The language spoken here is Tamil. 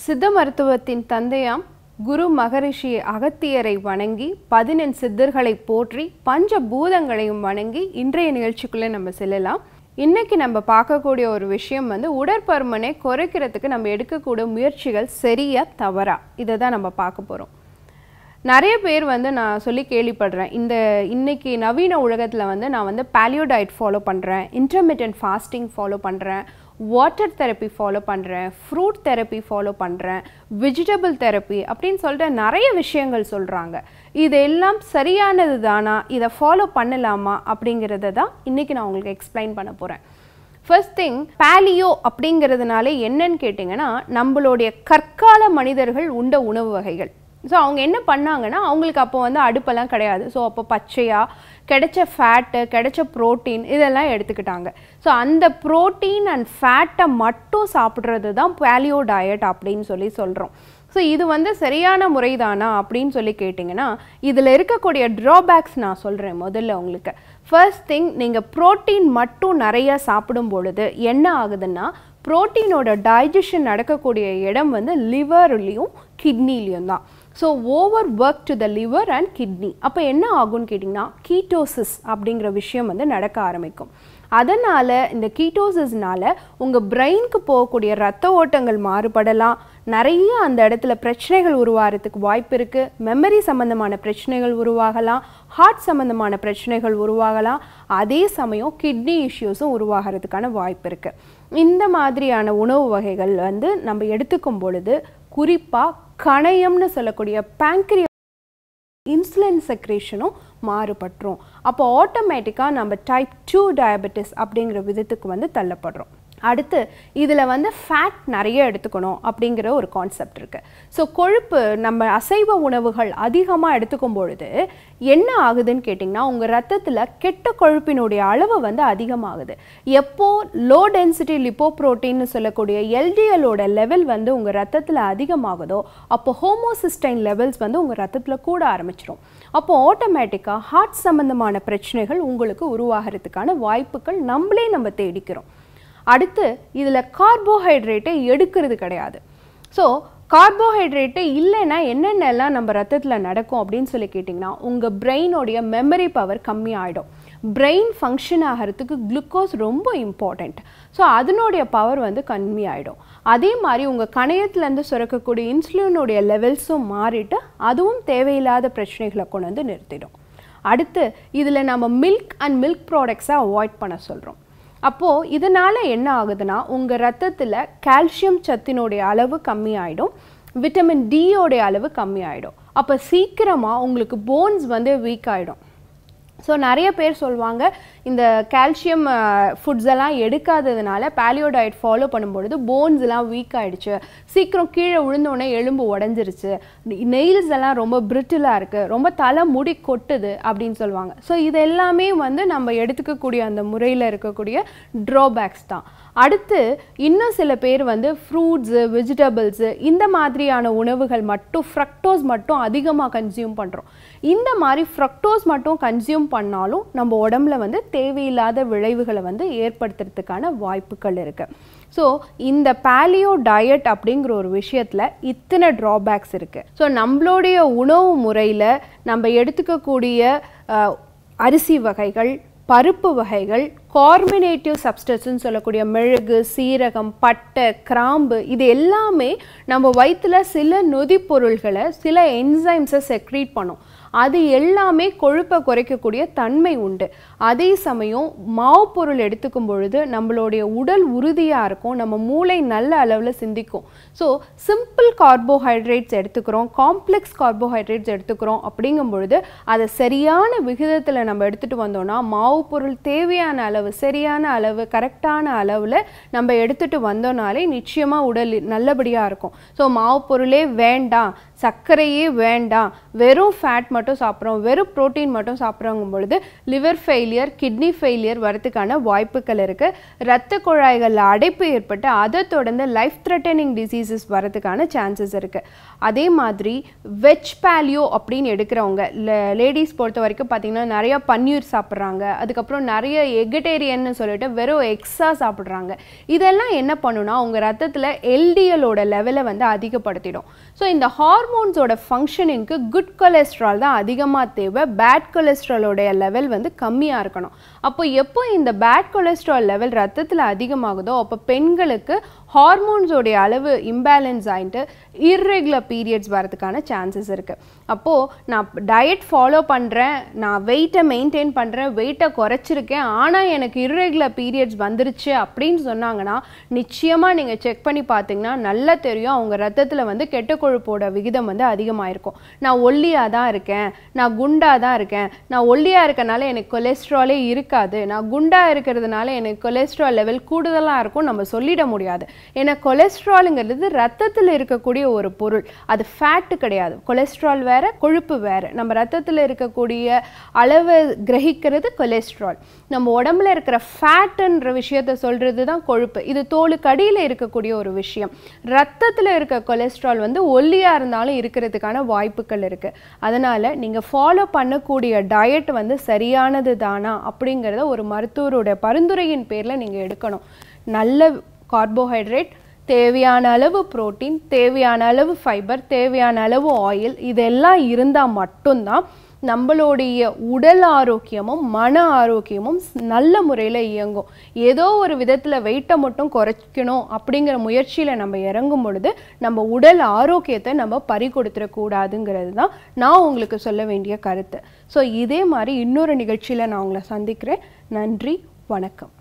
சித்த மருத்துவத்தின் தந்தையாம் குரு மகரிஷி அகத்தியரை வணங்கி பதினெண் சித்தர்களை போற்றி பஞ்ச பூதங்களையும் வணங்கி இன்றைய நிகழ்ச்சிக்குள்ளே நம்ம செல்லலாம் இன்னைக்கு நம்ம பார்க்கக்கூடிய ஒரு விஷயம் வந்து உடற்பருமனை குறைக்கிறதுக்கு நம்ம எடுக்கக்கூடிய முயற்சிகள் சரியா தவறா இதை தான் நம்ம பார்க்க போகிறோம் நிறைய பேர் வந்து நான் சொல்லி கேள்விப்படுறேன் இந்த இன்னைக்கு நவீன உலகத்தில் வந்து நான் வந்து பேலியோ டயட் ஃபாலோ பண்ணுறேன் இன்டர்மீடியன்ட் ஃபாஸ்டிங் ஃபாலோ பண்ணுறேன் வாட்டர் தெரப்பி ஃபாலோ பண்ணுறேன் ஃப்ரூட் தெரப்பி ஃபாலோ பண்ணுறேன் வெஜிடபிள் தெரப்பி அப்படின்னு சொல்லிட்டு நிறைய விஷயங்கள் சொல்கிறாங்க இது எல்லாம் சரியானது தானா இதை ஃபாலோ பண்ணலாமா அப்படிங்கிறத தான் இன்றைக்கி நான் உங்களுக்கு எக்ஸ்பிளைன் பண்ண போகிறேன் ஃபர்ஸ்ட் திங் பேலியோ அப்படிங்கிறதுனால என்னன்னு கேட்டிங்கன்னா நம்மளுடைய கற்கால மனிதர்கள் உண்ட உணவு வகைகள் ஸோ அவங்க என்ன பண்ணாங்கன்னா அவங்களுக்கு அப்போ வந்து அடுப்பெல்லாம் கிடையாது ஸோ அப்போ பச்சையாக கிடைச்ச ஃபேட்டு கிடைச்ச ப்ரோட்டீன் இதெல்லாம் எடுத்துக்கிட்டாங்க ஸோ அந்த ப்ரோட்டீன் அண்ட் ஃபேட்டை மட்டும் சாப்பிட்றது தான் பேலியோ டயட் அப்படின்னு சொல்லி சொல்கிறோம் ஸோ இது வந்து சரியான முறைதானா அப்படின்னு சொல்லி கேட்டிங்கன்னா இதில் இருக்கக்கூடிய ட்ராபேக்ஸ் நான் சொல்கிறேன் முதல்ல உங்களுக்கு ஃபர்ஸ்ட் திங் நீங்கள் ப்ரோட்டீன் மட்டும் நிறைய சாப்பிடும் பொழுது என்ன ஆகுதுன்னா ப்ரோட்டீனோட டைஜஷன் நடக்கக்கூடிய இடம் வந்து லிவர்லேயும் கிட்னிலையும் தான் so overwork to the liver and kidney அப்போ என்ன ஆகும்னு கேட்டிங்கன்னா கீட்டோசிஸ் அப்படிங்கிற விஷயம் வந்து நடக்க ஆரம்பிக்கும் அதனால் இந்த கீட்டோசிஸ்னால உங்கள் பிரெயினுக்கு போகக்கூடிய ரத்த ஓட்டங்கள் மாறுபடலாம் நிறைய அந்த இடத்துல பிரச்சனைகள் உருவாகிறதுக்கு வாய்ப்பு இருக்குது மெமரி சம்மந்தமான பிரச்சனைகள் உருவாகலாம் ஹார்ட் சம்மந்தமான பிரச்சனைகள் உருவாகலாம் அதே சமயம் கிட்னி இஷ்யூஸும் உருவாகிறதுக்கான வாய்ப்பு இருக்குது இந்த மாதிரியான உணவு வகைகள் வந்து நம்ம எடுத்துக்கும் பொழுது குறிப்பாக கணையம்னு சொல்லக்கூடிய பேங்க்ரியா இன்சுலின் செக்ரேஷனும் மாறுபட்டுரும் அப்போ ஆட்டோமேட்டிக்காக நம்ம டைப் டூ டயபெட்டிஸ் அப்படிங்கிற விதத்துக்கு வந்து தள்ளப்படுறோம் அடுத்து இதில் வந்து ஃபேட் நிறைய எடுத்துக்கணும் அப்படிங்கிற ஒரு கான்செப்ட் இருக்குது ஸோ கொழுப்பு நம்ம அசைவ உணவுகள் அதிகமாக எடுத்துக்கும் பொழுது என்ன ஆகுதுன்னு கேட்டிங்கன்னா உங்கள் ரத்தத்தில் கெட்ட கொழுப்பினுடைய அளவு வந்து அதிகமாகுது எப்போ லோ டென்சிட்டி லிப்போப்ரோட்டீன்னு சொல்லக்கூடிய எல்டிஎலோட லெவல் வந்து உங்கள் ரத்தத்தில் அதிகமாகுதோ அப்போ ஹோமோசிஸ்டைன் லெவல்ஸ் வந்து உங்கள் ரத்தத்தில் கூட ஆரம்பிச்சிடும் அப்போ ஆட்டோமேட்டிக்காக ஹார்ட் சம்மந்தமான பிரச்சனைகள் உங்களுக்கு உருவாகிறதுக்கான வாய்ப்புகள் நம்மளே நம்ம தேடிக்கிறோம் அடுத்து இதில் கார்போஹைட்ரேட்டை எடுக்கிறது கிடையாது ஸோ கார்போஹைட்ரேட்டு இல்லைன்னா என்னென்னலாம் நம்ம ரத்தத்தில் நடக்கும் அப்படின்னு சொல்லி கேட்டிங்கன்னா உங்கள் பிரெயினோடைய மெமரி பவர் கம்மியாகிடும் பிரெயின் ஃபங்க்ஷன் ஆகிறதுக்கு குளுக்கோஸ் ரொம்ப இம்பார்ட்டண்ட் ஸோ அதனுடைய பவர் வந்து கம்மியாயிடும் அதே மாதிரி உங்கள் கணையத்துலேருந்து சுரக்கக்கூடிய இன்சுலினுடைய லெவல்ஸும் மாறிட்டு அதுவும் தேவையில்லாத பிரச்சனைகளை கொண்டு வந்து நிறுத்திடும் அடுத்து இதில் நம்ம மில்க் அண்ட் மில்க் ப்ராடக்ட்ஸை அவாய்ட் பண்ண சொல்கிறோம் அப்போது இதனால் என்ன ஆகுதுன்னா உங்கள் ரத்தத்தில் கால்சியம் சத்தினுடைய அளவு கம்மியாயிடும் விட்டமின் டியோடைய அளவு கம்மியாயிடும் அப்போ சீக்கிரமாக உங்களுக்கு போன்ஸ் வந்து வீக் ஆகிடும் ஸோ நிறைய பேர் சொல்லுவாங்க இந்த கால்சியம் ஃபுட்ஸ் எல்லாம் எடுக்காததுனால பேலியோ டயட் ஃபாலோ பண்ணும்பொழுது போன்ஸ் எல்லாம் வீக் ஆகிடுச்சு சீக்கிரம் கீழே விழுந்தோடனே எலும்பு உடஞ்சிருச்சு நெயில்ஸ் எல்லாம் ரொம்ப பிரிட்டிலாக இருக்குது ரொம்ப தலை முடி கொட்டுது அப்படின்னு சொல்லுவாங்க ஸோ இது எல்லாமே வந்து நம்ம எடுத்துக்கக்கூடிய அந்த முறையில் இருக்கக்கூடிய ட்ராபேக்ஸ் தான் அடுத்து இன்னும் சில பேர் வந்து ஃப்ரூட்ஸு வெஜிடபிள்ஸு இந்த மாதிரியான உணவுகள் மட்டும் ஃப்ரக்டோஸ் மட்டும் அதிகமாக கன்சியூம் பண்ணுறோம் இந்த மாதிரி ஃப்ரக்டோஸ் மட்டும் கன்சியூம் பண்ணாலும் நம்ம உடம்புல வந்து தேவையில்லாத விளைவுகளை வந்து ஏற்படுத்துறதுக்கான வாய்ப்புகள் இருக்குது ஸோ இந்த பேலியோ டயட் அப்படிங்கிற ஒரு விஷயத்தில் இத்தனை ட்ராபேக்ஸ் இருக்குது ஸோ நம்மளுடைய உணவு முறையில் நம்ம எடுத்துக்கக்கூடிய அரிசி வகைகள் பருப்பு வகைகள் கார்மினேட்டிவ் சப்ஸ்டன்ஸ்னு சொல்லக்கூடிய மெழுகு சீரகம் பட்டை கிராம்பு இது எல்லாமே நம்ம வயிற்றில் சில நொதிப்பொருள்களை சில என்சைம்ஸை செக்ரீட் பண்ணும் அது எல்லாமே கொழுப்பை குறைக்கக்கூடிய தன்மை உண்டு அதே சமயம் மாவு பொருள் எடுத்துக்கும் பொழுது நம்மளுடைய உடல் உறுதியாக இருக்கும் நம்ம மூளை நல்ல அளவில் சிந்திக்கும் ஸோ சிம்பிள் கார்போஹைட்ரேட்ஸ் எடுத்துக்கிறோம் காம்ப்ளெக்ஸ் கார்போஹைட்ரேட்ஸ் எடுத்துக்கிறோம் அப்படிங்கும் பொழுது அதை சரியான விகிதத்தில் நம்ம எடுத்துகிட்டு வந்தோம்னா மாவு பொருள் தேவையான அளவு சரியான அளவு கரெக்டான அளவில் நம்ம எடுத்துகிட்டு வந்தோம்னாலே நிச்சயமாக உடல் நல்லபடியாக இருக்கும் ஸோ மாவு பொருளே வேண்டாம் சர்க்கரையே வேண்டாம் வெறும் ஃபேட் மட்டும் மட்டும் சாப்பிட்றோம் வெறும் புரோட்டீன் மட்டும் சாப்பிட்றோங்கும் பொழுது லிவர் ஃபெயிலியர் கிட்னி ஃபெயிலியர் வரதுக்கான வாய்ப்புகள் இருக்குது இரத்த குழாய்களில் அடைப்பு ஏற்பட்டு அதை தொடர்ந்து லைஃப் த்ரெட்டனிங் டிசீசஸ் வரதுக்கான சான்சஸ் இருக்குது அதே மாதிரி வெஜ் பேலியோ அப்படின்னு எடுக்கிறவங்க லேடிஸ் பொறுத்த வரைக்கும் பார்த்தீங்கன்னா நிறைய பன்னீர் சாப்பிட்றாங்க அதுக்கப்புறம் நிறைய எகிட்டேரியன்னு சொல்லிட்டு வெறும் எக்ஸாக சாப்பிட்றாங்க இதெல்லாம் என்ன பண்ணுன்னா உங்கள் ரத்தத்தில் எல்டிஎலோட லெவலை வந்து அதிகப்படுத்திடும் ஸோ இந்த ஹார்மோன்ஸோட ஃபங்க்ஷனிங்க்கு குட் கொலஸ்ட்ரால் தான் அதிகமாக தேவை பேட் கொலஸ்ட்ராலோடைய லெவல் வந்து கம்மியாக இருக்கணும் அப்போ எப்போ இந்த பேட் கொலஸ்ட்ரால் லெவல் ரத்தத்தில் அதிகமாகுதோ அப்போ பெண்களுக்கு ஹார்மோன்ஸோடைய அளவு இம்பேலன்ஸ் ஆகிட்டு இர்ரெகுலர் பீரியட்ஸ் வரதுக்கான சான்சஸ் இருக்குது அப்போது நான் டயட் ஃபாலோ பண்ணுறேன் நான் வெயிட்டை மெயின்டைன் பண்ணுறேன் வெயிட்டை குறைச்சிருக்கேன் ஆனால் எனக்கு இர்ரெகுலர் பீரியட்ஸ் வந்துருச்சு அப்படின்னு சொன்னாங்கன்னா நிச்சயமாக நீங்கள் செக் பண்ணி பார்த்தீங்கன்னா நல்லா தெரியும் அவங்க ரத்தத்தில் வந்து கெட்ட கொழுப்போட விகிதம் வந்து அதிகமாக இருக்கும் நான் ஒல்லியாக தான் இருக்கேன் நான் குண்டாக தான் இருக்கேன் நான் ஒல்லியாக இருக்கனால எனக்கு கொலஸ்ட்ராலே இருக்காது நான் குண்டாக இருக்கிறதுனால எனக்கு கொலஸ்ட்ரால் லெவல் கூடுதலாக இருக்கும் நம்ம சொல்லிட முடியாது ஏன்னா கொலஸ்ட்ராலுங்கிறது ரத்தத்தில் இருக்கக்கூடிய ஒரு பொருள் அது ஃபேட்டு கிடையாது கொலஸ்ட்ரால் வேற கொழுப்பு வேற நம்ம ரத்தத்தில் இருக்கக்கூடிய அளவை கிரகிக்கிறது கொலஸ்ட்ரால் நம்ம உடம்புல இருக்கிற ஃபேட்டுன்ற விஷயத்த சொல்றது தான் கொழுப்பு இது தோலுக்கு அடியில் இருக்கக்கூடிய ஒரு விஷயம் ரத்தத்தில் இருக்க கொலஸ்ட்ரால் வந்து ஒல்லியாக இருந்தாலும் இருக்கிறதுக்கான வாய்ப்புகள் இருக்கு அதனால நீங்க ஃபாலோ பண்ணக்கூடிய டயட் வந்து சரியானது தானா அப்படிங்கிறத ஒரு மருத்துவரோட பரிந்துரையின் பேர்ல நீங்க எடுக்கணும் நல்ல கார்போஹைட்ரேட் தேவையான அளவு புரோட்டீன் தேவையான அளவு ஃபைபர் தேவையான அளவு ஆயில் இதெல்லாம் இருந்தால் மட்டும்தான் நம்மளுடைய உடல் ஆரோக்கியமும் மன ஆரோக்கியமும் ஸ்- நல்ல முறையில் இயங்கும் ஏதோ ஒரு விதத்தில் வெயிட்டை மட்டும் குறைக்கணும் அப்படிங்கிற முயற்சியில் நம்ம இறங்கும் பொழுது நம்ம உடல் ஆரோக்கியத்தை நம்ம பறி கொடுத்துடக்கூடாதுங்கிறது தான் நான் உங்களுக்கு சொல்ல வேண்டிய கருத்து ஸோ இதே மாதிரி இன்னொரு நிகழ்ச்சியில் நான் உங்களை சந்திக்கிறேன் நன்றி வணக்கம்